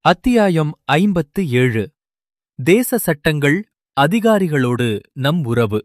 அத்தியாயம் ஐம்பத்து ஏழு தேச சட்டங்கள் அதிகாரிகளோடு நம் உறவு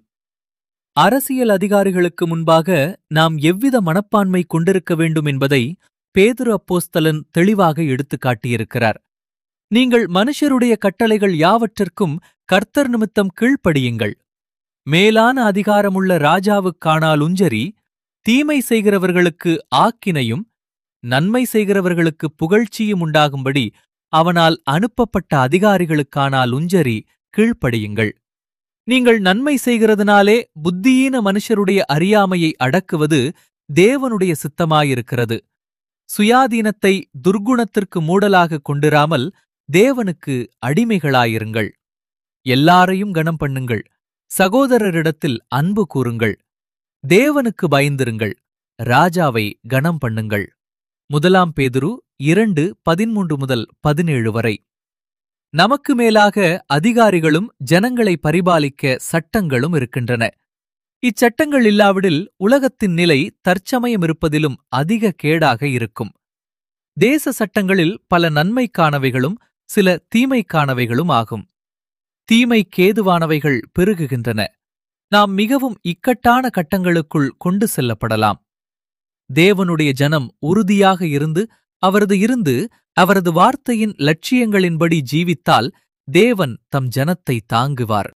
அரசியல் அதிகாரிகளுக்கு முன்பாக நாம் எவ்வித மனப்பான்மை கொண்டிருக்க வேண்டும் என்பதை பேதுரு அப்போஸ்தலன் தெளிவாக எடுத்துக் காட்டியிருக்கிறார் நீங்கள் மனுஷருடைய கட்டளைகள் யாவற்றிற்கும் கர்த்தர் நிமித்தம் கீழ்ப்படியுங்கள் மேலான அதிகாரமுள்ள ராஜாவுக்கானால் உஞ்சரி தீமை செய்கிறவர்களுக்கு ஆக்கினையும் நன்மை செய்கிறவர்களுக்கு புகழ்ச்சியும் உண்டாகும்படி அவனால் அனுப்பப்பட்ட அதிகாரிகளுக்கானால் உஞ்சரி கீழ்ப்படியுங்கள் நீங்கள் நன்மை செய்கிறதுனாலே புத்தியீன மனுஷருடைய அறியாமையை அடக்குவது தேவனுடைய சித்தமாயிருக்கிறது சுயாதீனத்தை துர்க்குணத்திற்கு மூடலாக கொண்டிராமல் தேவனுக்கு அடிமைகளாயிருங்கள் எல்லாரையும் கனம் பண்ணுங்கள் சகோதரரிடத்தில் அன்பு கூறுங்கள் தேவனுக்கு பயந்திருங்கள் ராஜாவை கனம் பண்ணுங்கள் முதலாம் பேதுரு இரண்டு பதிமூன்று முதல் பதினேழு வரை நமக்கு மேலாக அதிகாரிகளும் ஜனங்களை பரிபாலிக்க சட்டங்களும் இருக்கின்றன இச்சட்டங்கள் இல்லாவிடில் உலகத்தின் நிலை தற்சமயம் இருப்பதிலும் அதிக கேடாக இருக்கும் தேச சட்டங்களில் பல நன்மைக்கானவைகளும் சில தீமைக்கானவைகளும் ஆகும் தீமைக்கேதுவானவைகள் பெருகுகின்றன நாம் மிகவும் இக்கட்டான கட்டங்களுக்குள் கொண்டு செல்லப்படலாம் தேவனுடைய ஜனம் உறுதியாக இருந்து அவரது இருந்து அவரது வார்த்தையின் லட்சியங்களின்படி ஜீவித்தால் தேவன் தம் ஜனத்தை தாங்குவார்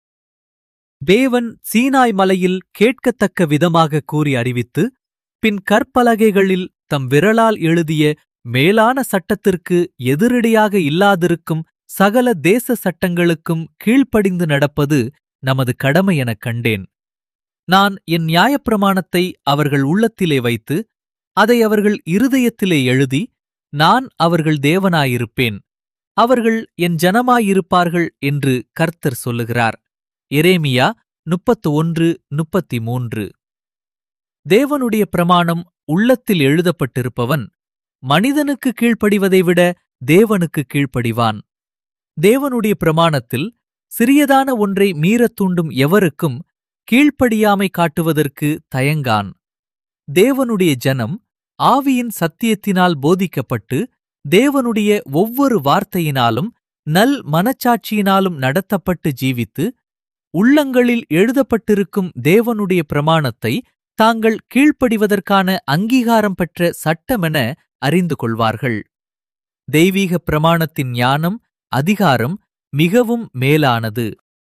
தேவன் சீனாய் மலையில் கேட்கத்தக்க விதமாக கூறி அறிவித்து பின் கற்பலகைகளில் தம் விரலால் எழுதிய மேலான சட்டத்திற்கு எதிரடியாக இல்லாதிருக்கும் சகல தேச சட்டங்களுக்கும் கீழ்ப்படிந்து நடப்பது நமது கடமை எனக் கண்டேன் நான் என் நியாயப்பிரமாணத்தை அவர்கள் உள்ளத்திலே வைத்து அதை அவர்கள் இருதயத்திலே எழுதி நான் அவர்கள் தேவனாயிருப்பேன் அவர்கள் என் ஜனமாயிருப்பார்கள் என்று கர்த்தர் சொல்லுகிறார் எரேமியா முப்பத்து ஒன்று முப்பத்தி மூன்று தேவனுடைய பிரமாணம் உள்ளத்தில் எழுதப்பட்டிருப்பவன் மனிதனுக்கு கீழ்ப்படிவதை விட தேவனுக்கு கீழ்ப்படிவான் தேவனுடைய பிரமாணத்தில் சிறியதான ஒன்றை மீறத் தூண்டும் எவருக்கும் கீழ்ப்படியாமை காட்டுவதற்கு தயங்கான் தேவனுடைய ஜனம் ஆவியின் சத்தியத்தினால் போதிக்கப்பட்டு தேவனுடைய ஒவ்வொரு வார்த்தையினாலும் நல் மனச்சாட்சியினாலும் நடத்தப்பட்டு ஜீவித்து உள்ளங்களில் எழுதப்பட்டிருக்கும் தேவனுடைய பிரமாணத்தை தாங்கள் கீழ்ப்படிவதற்கான அங்கீகாரம் பெற்ற சட்டமென அறிந்து கொள்வார்கள் தெய்வீக பிரமாணத்தின் ஞானம் அதிகாரம் மிகவும் மேலானது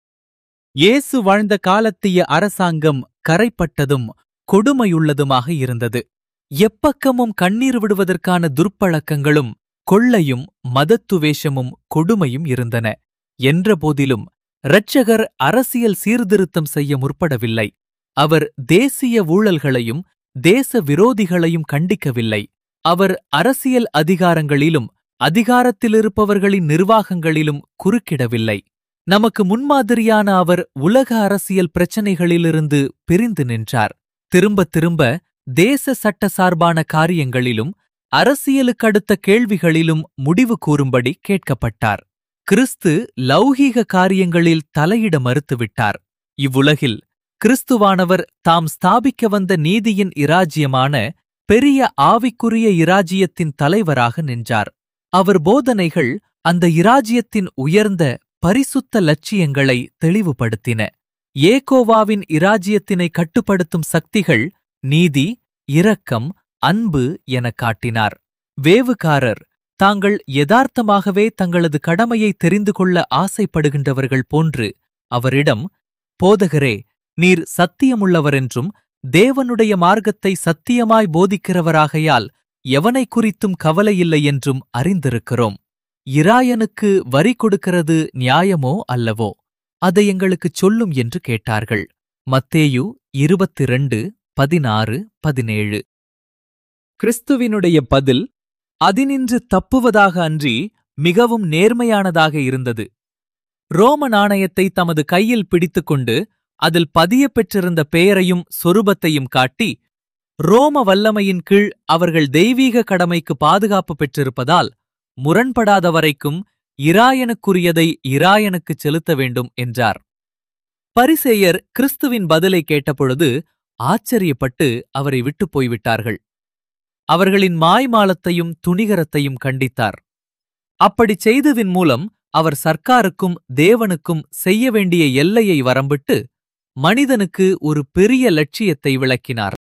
இயேசு வாழ்ந்த காலத்திய அரசாங்கம் கரைப்பட்டதும் கொடுமையுள்ளதுமாக இருந்தது எப்பக்கமும் கண்ணீர் விடுவதற்கான துர்ப்பழக்கங்களும் கொள்ளையும் மதத்துவேஷமும் கொடுமையும் இருந்தன என்றபோதிலும் இரட்சகர் அரசியல் சீர்திருத்தம் செய்ய முற்படவில்லை அவர் தேசிய ஊழல்களையும் தேச விரோதிகளையும் கண்டிக்கவில்லை அவர் அரசியல் அதிகாரங்களிலும் அதிகாரத்திலிருப்பவர்களின் நிர்வாகங்களிலும் குறுக்கிடவில்லை நமக்கு முன்மாதிரியான அவர் உலக அரசியல் பிரச்சினைகளிலிருந்து பிரிந்து நின்றார் திரும்ப திரும்ப தேச சட்ட சார்பான காரியங்களிலும் அரசியலுக்கடுத்த கேள்விகளிலும் முடிவு கூறும்படி கேட்கப்பட்டார் கிறிஸ்து லௌகீக காரியங்களில் தலையிட மறுத்துவிட்டார் இவ்வுலகில் கிறிஸ்துவானவர் தாம் ஸ்தாபிக்க வந்த நீதியின் இராஜ்யமான பெரிய ஆவிக்குரிய இராஜ்யத்தின் தலைவராக நின்றார் அவர் போதனைகள் அந்த இராஜ்யத்தின் உயர்ந்த பரிசுத்த லட்சியங்களை தெளிவுபடுத்தின ஏகோவாவின் இராஜ்யத்தினை கட்டுப்படுத்தும் சக்திகள் நீதி இரக்கம் அன்பு எனக் காட்டினார் வேவுகாரர் தாங்கள் யதார்த்தமாகவே தங்களது கடமையை தெரிந்து கொள்ள ஆசைப்படுகின்றவர்கள் போன்று அவரிடம் போதகரே நீர் சத்தியமுள்ளவரென்றும் தேவனுடைய மார்க்கத்தை சத்தியமாய் போதிக்கிறவராகையால் எவனை குறித்தும் கவலையில்லை என்றும் அறிந்திருக்கிறோம் இராயனுக்கு வரி கொடுக்கிறது நியாயமோ அல்லவோ அதை எங்களுக்குச் சொல்லும் என்று கேட்டார்கள் மத்தேயு இருபத்திரண்டு பதினாறு பதினேழு கிறிஸ்துவினுடைய பதில் அதினின்று தப்புவதாக அன்றி மிகவும் நேர்மையானதாக இருந்தது ரோம நாணயத்தை தமது கையில் பிடித்துக்கொண்டு அதில் பதியப் பெற்றிருந்த பெயரையும் சொரூபத்தையும் காட்டி ரோம வல்லமையின் கீழ் அவர்கள் தெய்வீக கடமைக்கு பாதுகாப்பு பெற்றிருப்பதால் முரண்படாத வரைக்கும் இராயனுக்குரியதை இராயனுக்குச் செலுத்த வேண்டும் என்றார் பரிசேயர் கிறிஸ்துவின் பதிலை கேட்டபொழுது ஆச்சரியப்பட்டு அவரை விட்டுப் போய்விட்டார்கள் அவர்களின் மாய்மாலத்தையும் துணிகரத்தையும் கண்டித்தார் அப்படிச் செய்ததின் மூலம் அவர் சர்க்காருக்கும் தேவனுக்கும் செய்ய வேண்டிய எல்லையை வரம்பிட்டு மனிதனுக்கு ஒரு பெரிய லட்சியத்தை விளக்கினார்